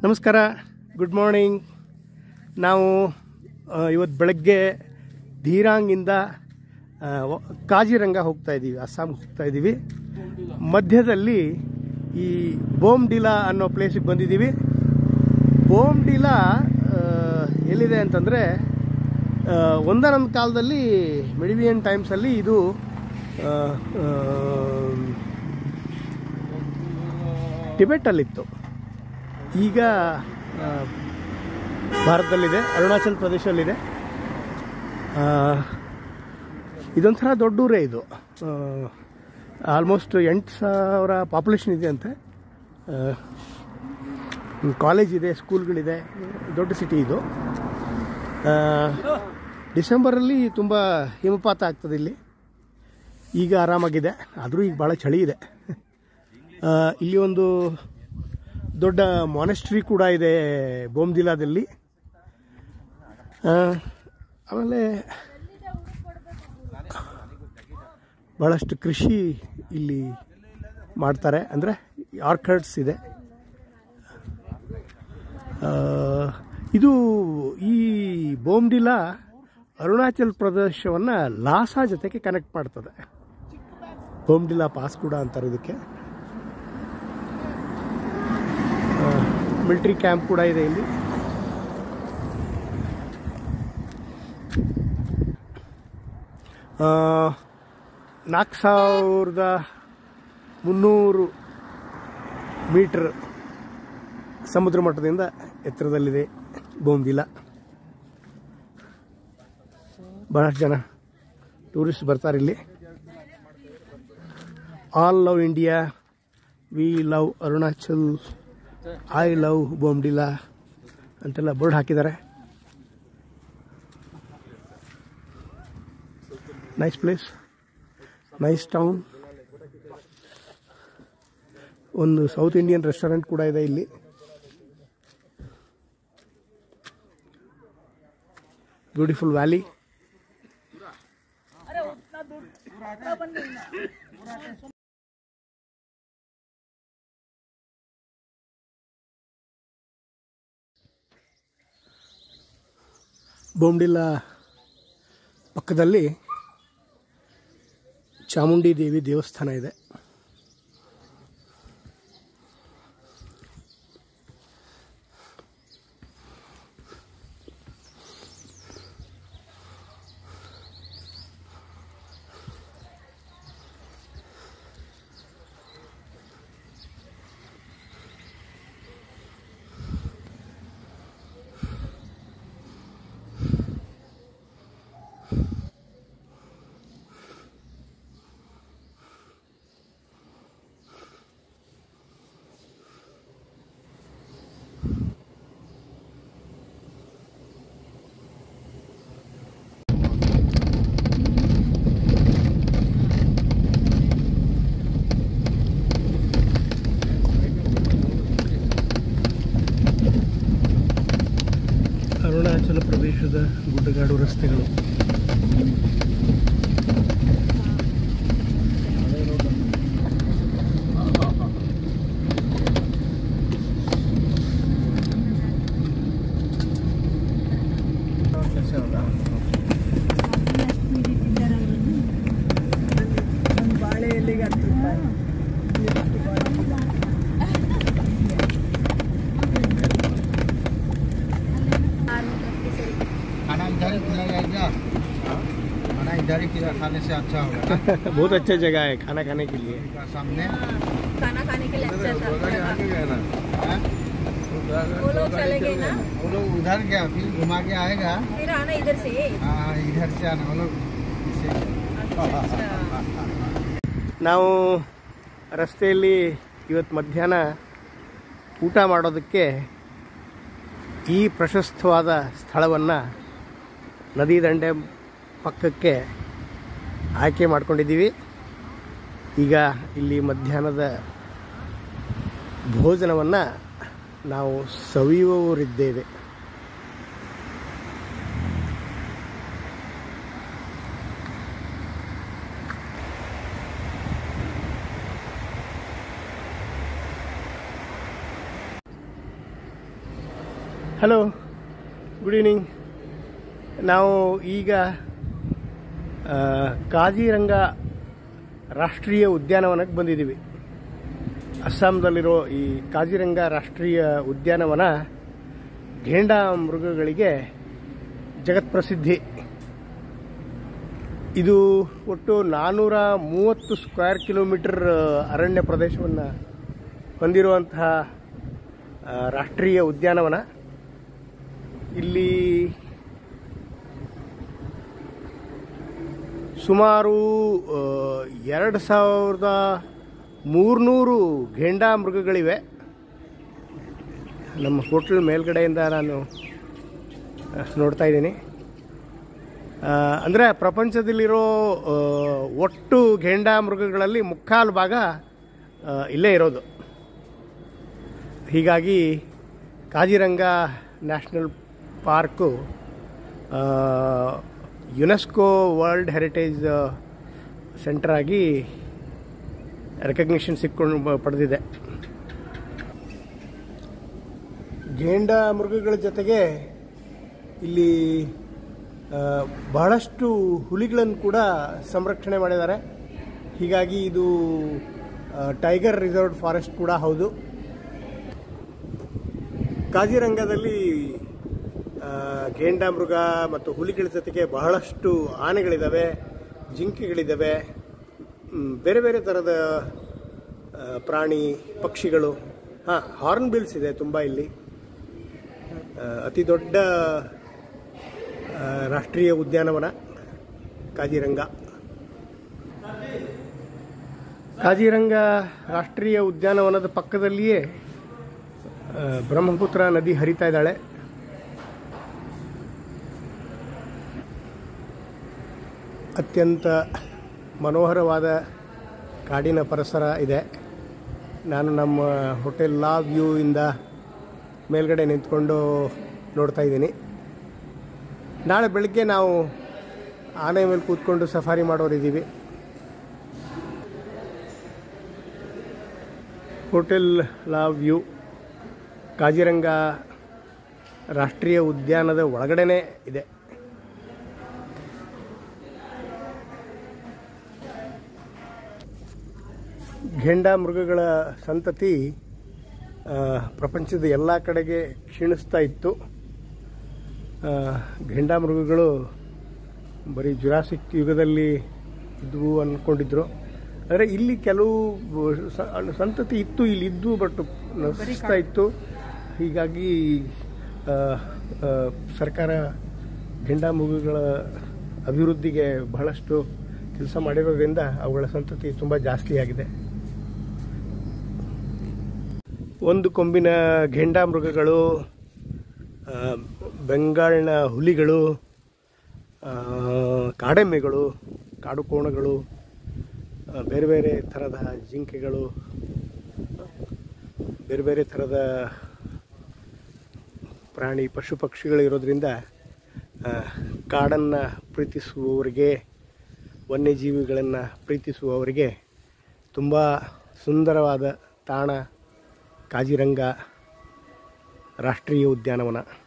ನಮಸ್ಕಾರ good morning ನಾವು ಆ, ಇವತ್ತು ಬೆಳಗ್ಗೆ ಧೀರಾಂಗಿಂದ ಆ, ವ- ಕಾಜಿರಂಗ ಹೋಗ್ತಾ ಇದ್ದೀವಿ ಅಸ್ಸಾಂಗೆ ಹೋಗ್ತಾ ಇದ್ದೀವಿ ಮಧ್ಯದಲ್ಲಿ ಈ ಬೋಮ್ಡಿಲಾ ಅನ್ನೋ ಪ್ಲೇಸಿಗೆ ಬಂದಿದ್ದೀವಿ ಬೋಮ್ಡಿಲಾ ಆ, ಎಲ್ಲಿದೆ ಅಂತಂದರೆ ಒಂದನೊಂದು ಕಾಲದಲ್ಲಿ ಮೆಡಿವಿಯನ್ ಟೈಮ್ಸಲ್ಲಿ ಇದು ಆ, ಆ, ಟಿಬೆಟಲ್ಲಿತ್ತು ಈಗ ಆ, ಭಾರತದಲ್ಲಿದೆ ಅರುಣಾಚಲ್ ಪ್ರದೇಶದಲ್ಲಿದೆ ಆ, ಇದೊಂಥರ ದೊಡ್ಡ ಊರೇ ಇದು ಆಲ್ಮೋಸ್ಟ್ ಎಂಟು ಸಾವಿರ ಪಾಪ್ಯುಲೇಷನ್ ಇದೆ ಅಂತೆ ಕಾಲೇಜ್ ಇದೆ ಸ್ಕೂಲ್ಗಳಿದೆ ದೊಡ್ಡ ಸಿಟಿ ಇದು ಆ, ಡಿಸೆಂಬರಲ್ಲಿ ತುಂಬ ಹಿಮಪಾತ ಆಗ್ತದೆ ಇಲ್ಲಿ ಈಗ ಆರಾಮಾಗಿದೆ ಆದರೂ ಈಗ ಭಾಳ ಚಳಿ ಇದೆ ಆ, ಇಲ್ಲಿ ಒಂದು ದೊಡ್ಡ ಮಾನೆಸ್ಟ್ರಿ ಕೂಡ ಇದೆ ಬೋಮ್ದಿಲಾದಲ್ಲಿ ಆ, ಆಮೇಲೆ ಭಾಳಷ್ಟು ಕೃಷಿ ಇಲ್ಲಿ ಮಾಡ್ತಾರೆ ಅಂದರೆ ಆರ್ಕರ್ಡ್ಸ್ ಇದೆ ಆ, ಇದು ಈ ಬೋಮ್ಡಿಲಾ ಅರುಣಾಚಲ್ ಪ್ರದೇಶವನ್ನು ಲಾಸಾ ಜೊತೆಗೆ ಕನೆಕ್ಟ್ ಮಾಡ್ತದೆ ಬೋಮ್ಡಿಲಾ ಪಾಸ್ ಕೂಡ ಅಂತಾರೆ ಇದಕ್ಕೆ ಮಿಲಿಟ್ರಿ ಕ್ಯಾಂಪ್ ಕೂಡ ಇದೆ ಇಲ್ಲಿ ನಾಲ್ಕು ಸಾವಿರದ ಮುನ್ನೂರು ಮೀಟರ್ ಸಮುದ್ರ ಮಟ್ಟದಿಂದ ಎತ್ತರದಲ್ಲಿದೆ ಬೋಂದಿಲ ಬಹಳಷ್ಟು ಜನ ಟೂರಿಸ್ಟ್ ಬರ್ತಾರೆ ಇಲ್ಲಿ all love India we love Arunachal I love Bomdila ಅಂತೆಲ್ಲ ಬೋರ್ಡ್ ಹಾಕಿದ್ದಾರೆ ನೈಸ್ ಪ್ಲೇಸ್ ನೈಸ್ ಟೌನ್ ಒಂದು ಸೌತ್ ಇಂಡಿಯನ್ ರೆಸ್ಟೋರೆಂಟ್ ಕೂಡ ಇದೆ ಇಲ್ಲಿ ಬ್ಯೂಟಿಫುಲ್ ವ್ಯಾಲಿ ಬೋಮ್ಡಿಲ್ಲ ಪಕ್ಕದಲ್ಲಿ ಚಾಮುಂಡಿ ದೇವಿ ದೇವಸ್ಥಾನ ಇದೆ ಅರುಣಾಚಲ ಪ್ರದೇಶದ ಗುಡ್ಡಗಾಡು ರಸ್ತೆಗಳು ಬಾಳೆ ಎಲೆಗೆ ಹತ್ತು ರೂಪಾಯಿ खाना इधर ही खिलाया क्या खाना इधर ही खिला खाने से अच्छा होगा ना बहुत अच्छा जगह है खाना खाने के लिए का सामने खाना खाने के लिए अच्छा था हाँ? वो लोग चले गए ना वो लोग उधर गया फिर घुमा के आएगा फिर आना इधर से हाँ इधर से आना वो लोग इसे अच्छा ನಾವು ರಸ್ತೆಯಲ್ಲಿ ಇವತ್ತು ಮಧ್ಯಾಹ್ನ ಊಟ ಮಾಡೋದಕ್ಕೆ ಈ ಪ್ರಶಸ್ತವಾದ ಸ್ಥಳವನ್ನು ನದಿ ದಂಡೆ ಪಕ್ಕಕ್ಕೆ ಆಯ್ಕೆ ಮಾಡ್ಕೊಂಡಿದ್ದೀವಿ ಈಗ ಇಲ್ಲಿ ಮಧ್ಯಾಹ್ನದ ಭೋಜನವನ್ನು ನಾವು ಸವಿಯುವವರಿದ್ದೇವೆ ಹಲೋ ಗುಡ್ ಈವ್ನಿಂಗ್ ನಾವು ಈಗ ಆ, ಕಾಜಿರಂಗ ರಾಷ್ಟ್ರೀಯ ಉದ್ಯಾನವನಕ್ಕೆ ಬಂದಿದ್ದೀವಿ ಅಸ್ಸಾಂದಲ್ಲಿರೋ ಈ ಕಾಜಿರಂಗ ರಾಷ್ಟ್ರೀಯ ಉದ್ಯಾನವನ ಘೇಂಡಾ ಮೃಗಗಳಿಗೆ ಜಗತ್ಪ್ರಸಿದ್ಧಿ ಇದು ಒಟ್ಟು ನಾನ್ನೂರ ಮೂವತ್ತು ಸ್ಕ್ವೇರ್ ಕಿಲೋಮೀಟರ್ ಅರಣ್ಯ ಪ್ರದೇಶವನ್ನು ಹೊಂದಿರುವಂತಹ ಆ, ರಾಷ್ಟ್ರೀಯ ಉದ್ಯಾನವನ ಇಲ್ಲಿ ಸುಮಾರು ಆ, ಎರಡು ಸಾವಿರದ ಮೂರ್ನೂರು ಘೇಂಡಾ ಮೃಗಗಳಿವೆ ನಮ್ಮ ಹೋಟ್ಲ್ ಮೇಲ್ಗಡೆಯಿಂದ ನಾನು ಆ, ನೋಡ್ತಾ ಇದ್ದೀನಿ ಅಂದರೆ ಪ್ರಪಂಚದಲ್ಲಿರೋ ಆ, ಒಟ್ಟು ಘೇಂಡಾ ಮೃಗಗಳಲ್ಲಿ ಮುಕ್ಕಾಲು ಭಾಗ ಆ, ಇಲ್ಲೇ ಇರೋದು ಹೀಗಾಗಿ ಕಾಜಿರಂಗ ನ್ಯಾಷನಲ್ ಪಾರ್ಕು ಆ, ಯುನೆಸ್ಕೋ ವರ್ಲ್ಡ್ ಹೆರಿಟೇಜ್ ಸೆಂಟರ್ ಆಗಿ ರೆಕಗ್ನಿಷನ್ ಸಿಕ್ಕೊಂಡು ಬ- ಪಡೆದಿದೆ ಗೇಂಡ ಮೃಗಗಳ ಜೊತೆಗೆ ಇಲ್ಲಿ ಆ, ಬಹಳಷ್ಟು ಹುಲಿಗಳನ್ನು ಕೂಡ ಸಂರಕ್ಷಣೆ ಮಾಡಿದ್ದಾರೆ ಹೀಗಾಗಿ ಇದು ಆ, ಟೈಗರ್ ರಿಸರ್ವ್ ಫಾರೆಸ್ಟ್ ಕೂಡ ಹೌದು ಕಾಜಿರಂಗದಲ್ಲಿ ಆ, ಗೇಂಡ ಮೃಗ ಮತ್ತು ಹುಲಿಗಳ ಜೊತೆಗೆ ಬಹಳಷ್ಟು ಆನೆಗಳಿದ್ದಾವೆ ಜಿಂಕೆಗಳಿದ್ದಾವೆ ಮ್, ಬೇರೆ ಬೇರೆ ಥರದ ಆ, ಪ್ರಾಣಿ ಪಕ್ಷಿಗಳು ಹಾಂ ಹಾರ್ನ್ ಬಿಲ್ಸ್ ಇದೆ ತುಂಬ ಇಲ್ಲಿ ಆ, ಅತಿ ದೊಡ್ಡ ಆ, ರಾಷ್ಟ್ರೀಯ ಉದ್ಯಾನವನ ಕಾಜಿರಂಗ ಕಾಜಿರಂಗ ರಾಷ್ಟ್ರೀಯ ಉದ್ಯಾನವನದ ಪಕ್ಕದಲ್ಲಿಯೇ ಆ, ಬ್ರಹ್ಮಪುತ್ರ ನದಿ ಹರಿತಾ ಇದ್ದಾಳೆ ಅತ್ಯಂತ ಮನೋಹರವಾದ ಕಾಡಿನ ಪರಿಸರ ಇದೆ ನಾನು ನಮ್ಮ ಹೋಟೆಲ್ ಲಾ ವ್ಯೂ ಇಂದ ಮೇಲ್ಗಡೆ ನಿಂತ್ಕೊಂಡು ನೋಡ್ತಾ ಇದ್ದೀನಿ ನಾಳೆ ಬೆಳಗ್ಗೆ ನಾವು ಆನೆ ಮೇಲೆ ಕೂತ್ಕೊಂಡು ಸಫಾರಿ ಮಾಡೋರಿದ್ದೀವಿ ಹೋಟೆಲ್ ಲಾ ವ್ಯೂ ಕಾಜಿರಂಗ ರಾಷ್ಟ್ರೀಯ ಉದ್ಯಾನದ ಒಳಗಡೆನೇ ಇದೆ ಘೇಂಡ ಮೃಗಗಳ ಸಂತತಿ ಆ, ಪ್ರಪಂಚದ ಎಲ್ಲ ಕಡೆಗೆ ಕ್ಷೀಣಿಸ್ತಾ ಇತ್ತು ಆ, ಘೇಂಡ ಮೃಗಗಳು ಬರೀ ಜುರಾಸಿಕ್ ಯುಗದಲ್ಲಿ ಇದ್ವು ಅಂದ್ಕೊಂಡಿದ್ರು ಆದರೆ ಇಲ್ಲಿ ಕೆಲವು ಸ- ಸಂತತಿ ಇತ್ತು ಇಲ್ಲಿ ಇದ್ದು ಬಟ್ ನಶಿಸ್ತಾ ಇತ್ತು ಹೀಗಾಗಿ ಆ, ಆ, ಸರ್ಕಾರ ಘೇಂಡ ಮೃಗಗಳ ಅಭಿವೃದ್ಧಿಗೆ ಬಹಳಷ್ಟು ಕೆಲಸ ಮಾಡಿರೋದ್ರಿಂದ ಅವುಗಳ ಸಂತತಿ ತುಂಬ ಜಾಸ್ತಿ ಆಗಿದೆ ಒಂದು ಕೊಂಬಿನ ಘೇಂಡ ಮೃಗಗಳು ಆ, ಬೆಂಗಾಳಿನ ಹುಲಿಗಳು ಆ, ಕಾಡೆಮ್ಮೆಗಳು ಕಾಡು ಕೋಣಗಳು ಆ, ಬೇರೆ ಬೇರೆ ಥರದ ಜಿಂಕೆಗಳು ಬೇರೆ ಬೇರೆ ಥರದ ಪ್ರಾಣಿ ಪಶು ಪಕ್ಷಿಗಳು ಇರೋದ್ರಿಂದ ಕಾಡನ್ನು ಪ್ರೀತಿಸುವವರಿಗೆ ವನ್ಯಜೀವಿಗಳನ್ನು ಪ್ರೀತಿಸುವವರಿಗೆ ತುಂಬ ಸುಂದರವಾದ ತಾಣ ಕಾಜಿರಂಗ ರಾಷ್ಟ್ರೀಯ ಉದ್ಯಾನವನ